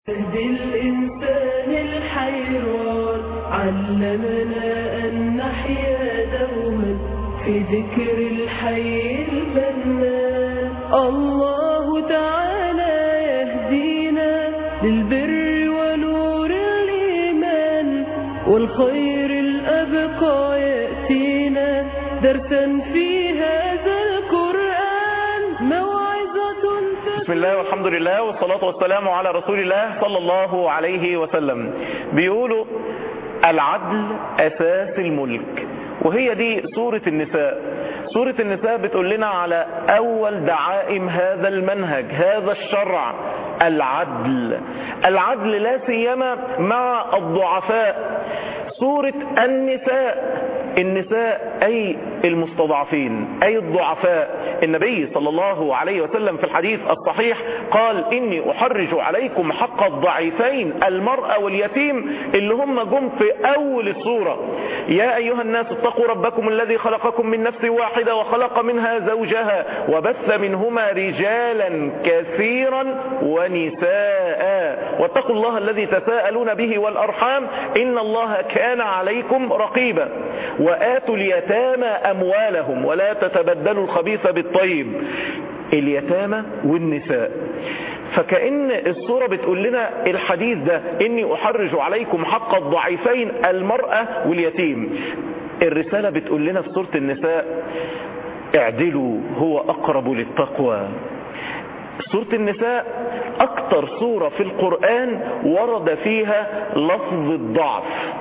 يهدي الإنسان الحيران علمنا أن نحيا دوما في ذكر الحي المنان الله تعالى يهدينا للبر ونور الإيمان والخير الأبقى يأتينا درسا في هذا القرآن موعظة بسم الله والحمد لله والصلاة والسلام على رسول الله صلى الله عليه وسلم بيقولوا العدل أساس الملك وهي دي سورة النساء سورة النساء بتقول لنا على أول دعائم هذا المنهج هذا الشرع العدل العدل لا سيما مع الضعفاء سورة النساء النساء أي المستضعفين أي الضعفاء النبي صلى الله عليه وسلم في الحديث الصحيح قال إني أحرج عليكم حق الضعيفين المرأة واليتيم اللي هم جم في أول السورة يا أيها الناس اتقوا ربكم الذي خلقكم من نفس واحدة وخلق منها زوجها وبث منهما رجالا كثيرا ونساء واتقوا الله الذي تساءلون به والأرحام إن الله كان عليكم رقيبا وآتوا اليتامى أموالهم ولا تتبدلوا الخبيث بالطيب اليتامى والنساء فكأن الصورة بتقول لنا الحديث ده إني أحرج عليكم حق الضعيفين المرأة واليتيم الرسالة بتقول لنا في سورة النساء اعدلوا هو أقرب للتقوى سورة النساء أكتر سورة في القرآن ورد فيها لفظ الضعف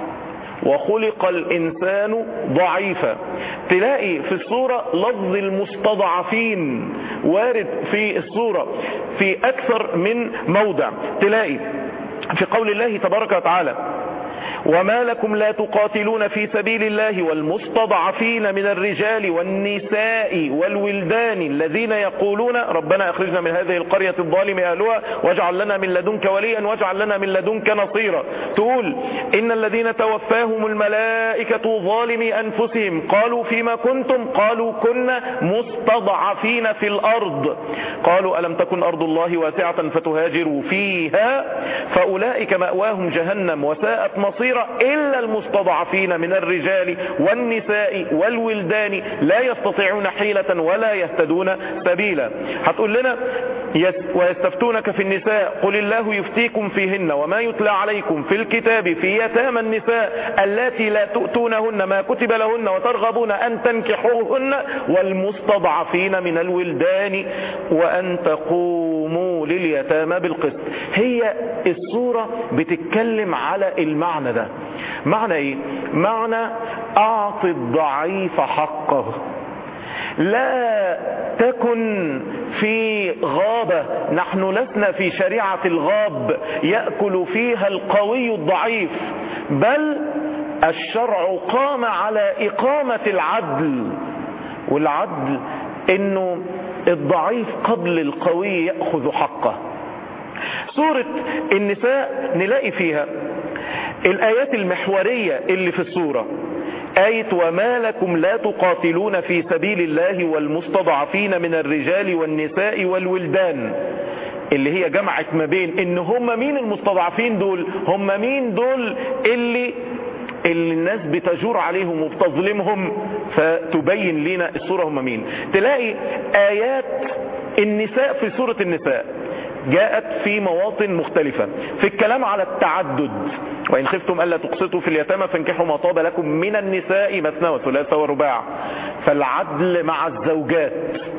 وخلق الإنسان ضعيفا تلاقي في السورة لفظ المستضعفين وارد في السورة في أكثر من موضع تلاقي في قول الله تبارك وتعالى وما لكم لا تقاتلون في سبيل الله والمستضعفين من الرجال والنساء والولدان الذين يقولون ربنا اخرجنا من هذه القرية الظالم اهلها واجعل لنا من لدنك وليا واجعل لنا من لدنك نصيرا تقول ان الذين توفاهم الملائكة ظالمي انفسهم قالوا فيما كنتم قالوا كنا مستضعفين في الارض قالوا الم تكن ارض الله واسعة فتهاجروا فيها فاولئك مأواهم جهنم وساءت مصيرا إلا المستضعفين من الرجال والنساء والولدان لا يستطيعون حيلة ولا يهتدون سبيلا هتقول لنا ويستفتونك في النساء قل الله يفتيكم فيهن وما يتلى عليكم في الكتاب في يتامى النساء التي لا تؤتونهن ما كتب لهن وترغبون أن تنكحوهن والمستضعفين من الولدان وأن تقوموا لليتامى بالقسط هي الصورة بتتكلم على المعنى ده معنى ايه معنى اعطي الضعيف حقه لا تكن في غابة نحن لسنا في شريعة الغاب يأكل فيها القوي الضعيف بل الشرع قام على إقامة العدل والعدل انه الضعيف قبل القوي يأخذ حقه سورة النساء نلاقي فيها الآيات المحورية اللي في السورة آية وما لكم لا تقاتلون في سبيل الله والمستضعفين من الرجال والنساء والولدان اللي هي جمعت ما بين ان هم مين المستضعفين دول هم مين دول اللي اللي الناس بتجور عليهم وبتظلمهم فتبين لنا السورة هم مين تلاقي آيات النساء في سورة النساء جاءت في مواطن مختلفة في الكلام على التعدد وإن خفتم ألا تقسطوا في اليتامى فانكحوا ما طاب لكم من النساء مثنى وثلاثة ورباع فالعدل مع الزوجات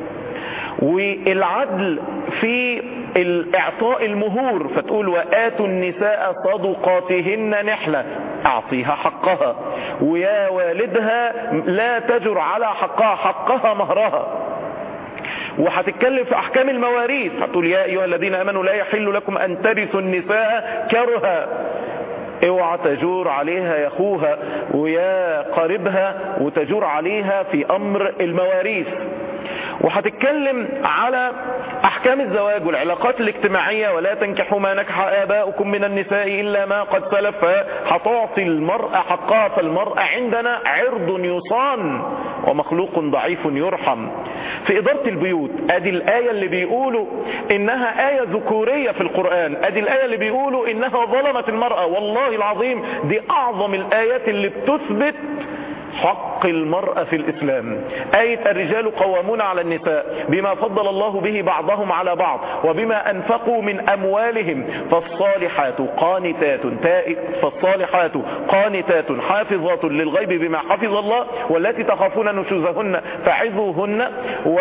والعدل في الاعطاء المهور فتقول وآتوا النساء صدقاتهن نحلة اعطيها حقها ويا والدها لا تجر على حقها حقها مهرها وهتتكلم في احكام المواريث هتقول يا ايها الذين امنوا لا يحل لكم ان ترثوا النساء كرها اوعى تجور عليها يا اخوها ويا قريبها وتجور عليها في امر المواريث وهتتكلم على احكام الزواج والعلاقات الاجتماعية ولا تنكحوا ما نكح اباؤكم من النساء الا ما قد سلف هتعطي المرأة حقها فالمرأة عندنا عرض يصان ومخلوق ضعيف يرحم في إدارة البيوت ادي الآية اللي بيقولوا انها آية ذكورية في القرآن ادي الآية اللي بيقولوا انها ظلمت المرأة والله العظيم دي اعظم الآيات اللي بتثبت حق المرأة في الإسلام آية الرجال قوامون على النساء بما فضل الله به بعضهم على بعض وبما أنفقوا من أموالهم فالصالحات قانتات فالصالحات قانتات حافظات للغيب بما حفظ الله والتي تخافون نشوزهن فعظوهن و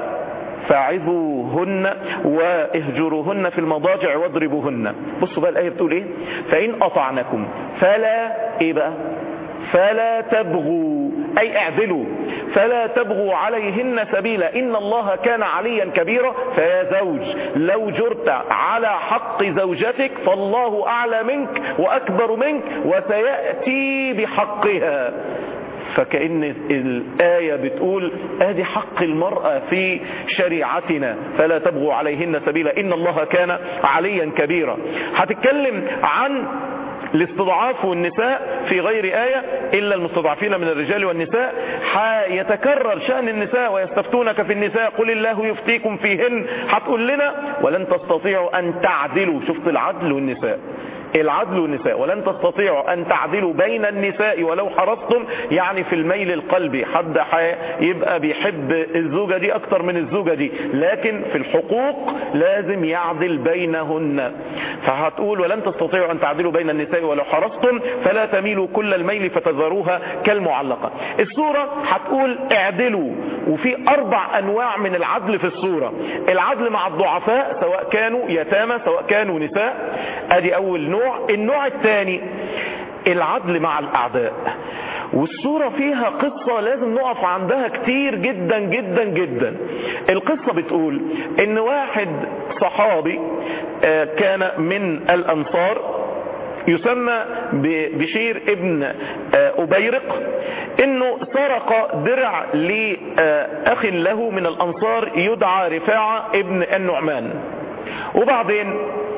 فعظوهن واهجروهن في المضاجع واضربوهن بصوا بقى الآية بتقول ايه فإن أطعنكم فلا ايه بقى فلا تبغوا أي اعدلوا فلا تبغوا عليهن سبيلا إن الله كان عليا كبيرا فيا زوج لو جرت على حق زوجتك فالله أعلى منك وأكبر منك وسيأتي بحقها فكأن الآية بتقول ادي حق المرأة في شريعتنا فلا تبغوا عليهن سبيلا إن الله كان عليا كبيرا هتتكلم عن الاستضعاف والنساء في غير آية إلا المستضعفين من الرجال والنساء يتكرر شأن النساء ويستفتونك في النساء قل الله يفتيكم فيهن هتقول لنا ولن تستطيعوا أن تعدلوا شفت العدل والنساء العدل والنساء ولن تستطيعوا أن تعدلوا بين النساء ولو حرصتم يعني في الميل القلبي حد يبقى بيحب الزوجة دي أكتر من الزوجة دي لكن في الحقوق لازم يعدل بينهن فهتقول ولن تستطيعوا أن تعدلوا بين النساء ولو حرصتم فلا تميلوا كل الميل فتذروها كالمعلقة السورة هتقول اعدلوا وفي أربع أنواع من العدل في السورة العدل مع الضعفاء سواء كانوا يتامى سواء كانوا نساء ادي أول نوع النوع الثاني العدل مع الأعداء والصورة فيها قصة لازم نقف عندها كتير جدا جدا جدا القصة بتقول ان واحد صحابي كان من الأنصار يسمى بشير ابن أبيرق انه سرق درع لأخ له من الأنصار يدعى رفاعة ابن النعمان وبعدين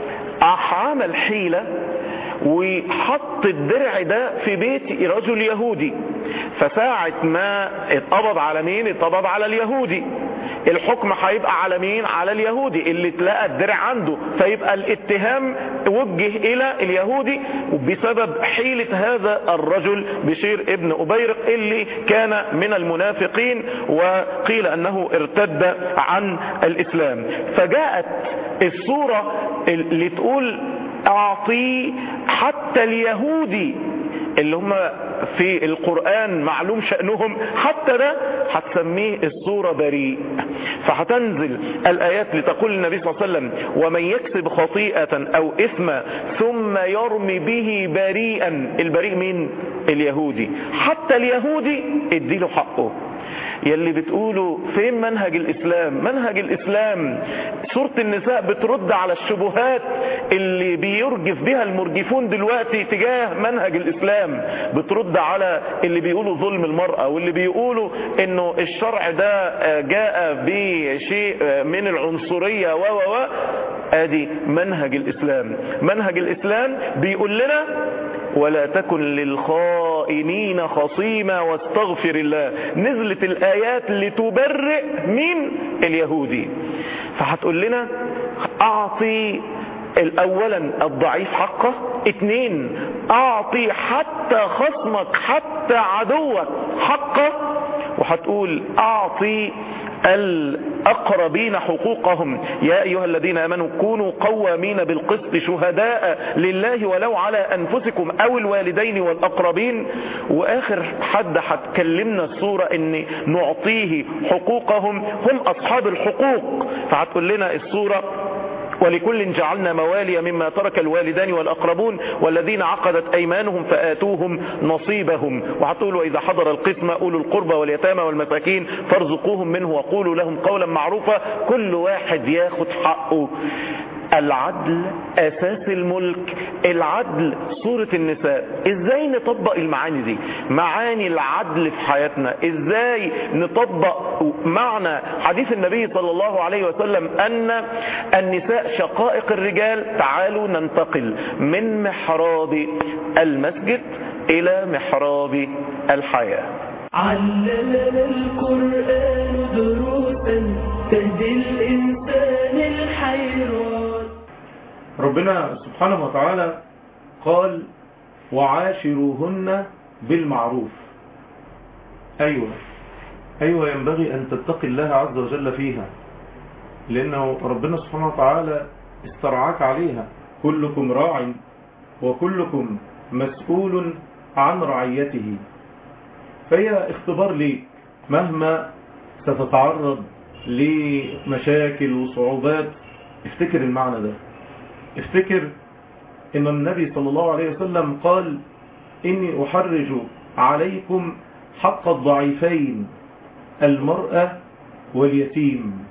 عمل حيلة وحط الدرع ده في بيت رجل يهودي فساعة ما اتقبض على مين اتقبض على اليهودي الحكم هيبقى على مين على اليهودي اللي تلاقى الدرع عنده فيبقى الاتهام وجه الى اليهودي بسبب حيلة هذا الرجل بشير ابن أبيرق اللي كان من المنافقين وقيل انه ارتد عن الاسلام فجاءت الصورة اللي تقول اعطي حتى اليهودي اللي هم في القرآن معلوم شأنهم حتى ده هتسميه الصورة بريء فهتنزل الآيات لتقول النبي صلى الله عليه وسلم ومن يكسب خطيئة أو إثما ثم يرمي به بريئا البريء مين اليهودي حتى اليهودي اديله حقه يلي بتقولوا فين منهج الإسلام منهج الإسلام سورة النساء بترد على الشبهات اللي بيرجف بها المرجفون دلوقتي تجاه منهج الإسلام بترد على اللي بيقولوا ظلم المرأة واللي بيقولوا انه الشرع ده جاء بشيء من العنصرية و و و ادي منهج الإسلام منهج الإسلام بيقول لنا ولا تكن للخائنين خصيما واستغفر الله نزلت الآيات لتبرئ من اليهودي فهتقول لنا أعطي اولا الضعيف حقه اتنين اعطي حتى خصمك حتى عدوك حقه وهتقول اعطي الأقربين حقوقهم يا أيها الذين أمنوا كونوا قوامين بالقسط شهداء لله ولو على أنفسكم أو الوالدين والأقربين وآخر حد هتكلمنا الصورة أن نعطيه حقوقهم هم أصحاب الحقوق فهتقول لنا الصورة ولكل جعلنا موالي مما ترك الوالدان والأقربون والذين عقدت أيمانهم فآتوهم نصيبهم وهتقولوا إذا حضر القسم أولو القربى واليتامى والمساكين فارزقوهم منه وقولوا لهم قولا معروفا كل واحد ياخد حقه العدل أساس الملك العدل صورة النساء إزاي نطبق المعاني دي معاني العدل في حياتنا إزاي نطبق معنى حديث النبي صلى الله عليه وسلم أن النساء شقائق الرجال تعالوا ننتقل من محراب المسجد إلى محراب الحياة علمنا القرآن دروسا تهدي الإنسان الحيران ربنا سبحانه وتعالى قال وعاشروهن بالمعروف أيوة أيوة ينبغي أن تتقي الله عز وجل فيها لأنه ربنا سبحانه وتعالى استرعاك عليها كلكم راع وكلكم مسؤول عن رعيته فهي اختبار ليك مهما ستتعرض لمشاكل وصعوبات افتكر المعنى ده افتكر ان النبي صلى الله عليه وسلم قال اني احرج عليكم حق الضعيفين المرأة واليتيم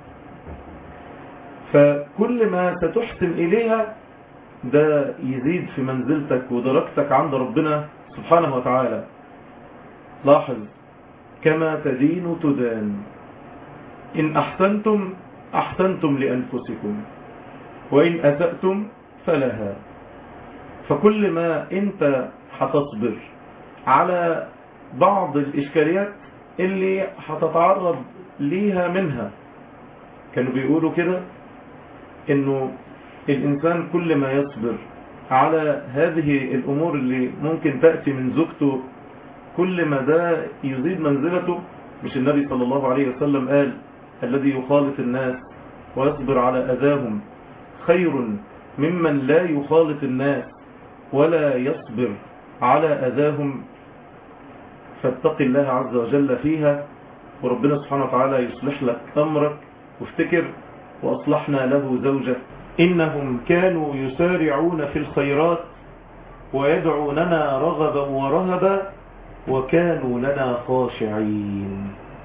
فكل ما ستحسن اليها ده يزيد في منزلتك ودرجتك عند ربنا سبحانه وتعالى لاحظ كما تدين تدان إن أحسنتم أحسنتم لأنفسكم وإن أسأتم فلها فكل ما أنت هتصبر على بعض الإشكاليات اللي هتتعرض ليها منها كانوا بيقولوا كده انه الانسان كل ما يصبر على هذه الامور اللي ممكن تأتي من زوجته كل ما ده يزيد منزلته مش النبي صلى الله عليه وسلم قال الذي يخالط الناس ويصبر على أذاهم خير ممن لا يخالط الناس ولا يصبر على أذاهم فاتق الله عز وجل فيها وربنا سبحانه وتعالى يصلح لك أمرك وافتكر وأصلحنا له زوجة إنهم كانوا يسارعون في الخيرات ويدعوننا رغبا ورهبا وكانوا لنا خاشعين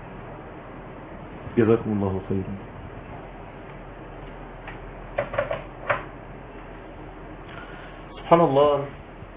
جزاكم الله خيرا سبحان الله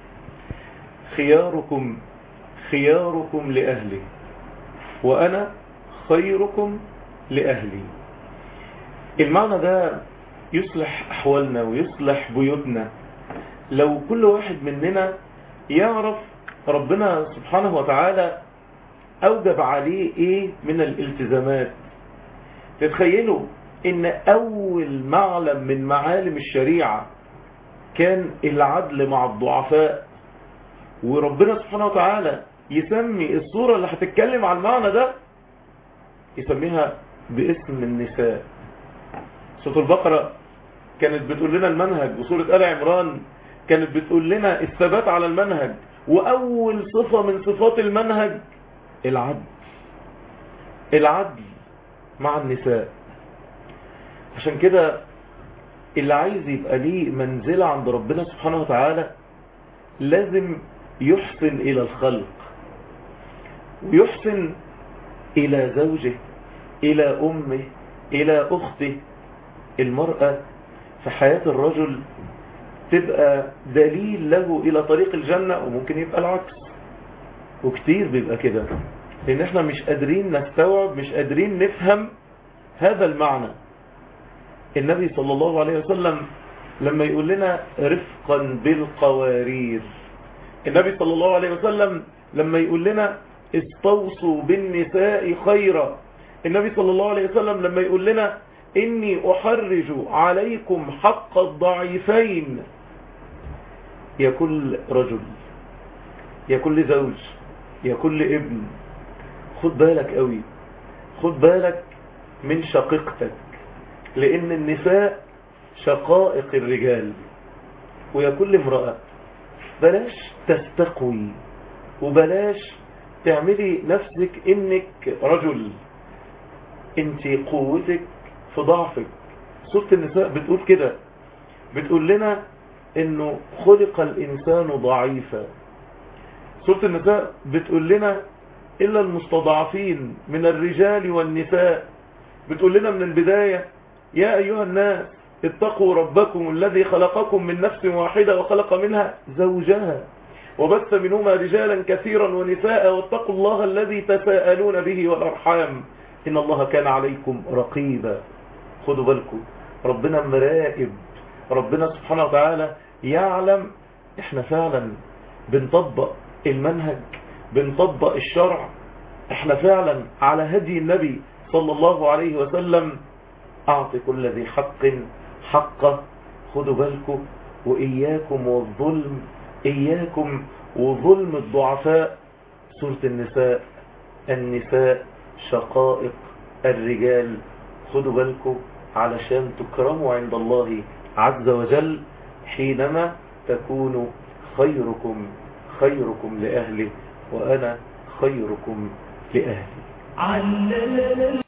خياركم خياركم لأهله وأنا خيركم لأهلي المعنى ده يصلح أحوالنا ويصلح بيوتنا لو كل واحد مننا يعرف ربنا سبحانه وتعالى أوجب عليه إيه من الالتزامات تتخيلوا إن أول معلم من معالم الشريعة كان العدل مع الضعفاء وربنا سبحانه وتعالى يسمي الصورة اللي هتتكلم عن المعنى ده يسميها باسم النساء سورة البقرة كانت بتقول لنا المنهج وسورة آل عمران كانت بتقول لنا الثبات على المنهج وأول صفة من صفات المنهج العدل العدل مع النساء عشان كده اللي عايز يبقى ليه منزلة عند ربنا سبحانه وتعالى لازم يحسن إلى الخلق ويحسن إلى زوجه إلى أمه إلى أخته المرأة في حياة الرجل تبقى دليل له إلى طريق الجنة وممكن يبقى العكس وكتير بيبقى كده لأن احنا مش قادرين نستوعب مش قادرين نفهم هذا المعنى النبي صلى الله عليه وسلم لما يقول لنا رفقا بالقوارير النبي صلى الله عليه وسلم لما يقول لنا استوصوا بالنساء خيرا النبي صلى الله عليه وسلم لما يقول لنا إني أحرج عليكم حق الضعيفين يا كل رجل يا كل زوج يا كل ابن خد بالك قوي خد بالك من شقيقتك لأن النساء شقائق الرجال ويا كل امرأة بلاش تستقوي وبلاش تعملي نفسك انك رجل انت قوتك في ضعفك سورة النساء بتقول كده بتقول لنا انه خلق الانسان ضعيفا سورة النساء بتقول لنا الا المستضعفين من الرجال والنساء بتقول لنا من البداية يا ايها الناس اتقوا ربكم الذي خلقكم من نفس واحدة وخلق منها زوجها وبث منهما رجالا كثيرا ونساء واتقوا الله الذي تساءلون به والأرحام إن الله كان عليكم رقيبا خدوا بالكم ربنا مراقب ربنا سبحانه وتعالى يعلم احنا فعلا بنطبق المنهج بنطبق الشرع احنا فعلا على هدي النبي صلى الله عليه وسلم اعطي كل ذي حق حقه خدوا بالكم وإياكم والظلم إياكم وظلم الضعفاء سورة النساء النساء شقائق الرجال خدوا بالكم علشان تكرموا عند الله عز وجل حينما تكونوا خيركم خيركم لأهله وأنا خيركم لأهلي علمنا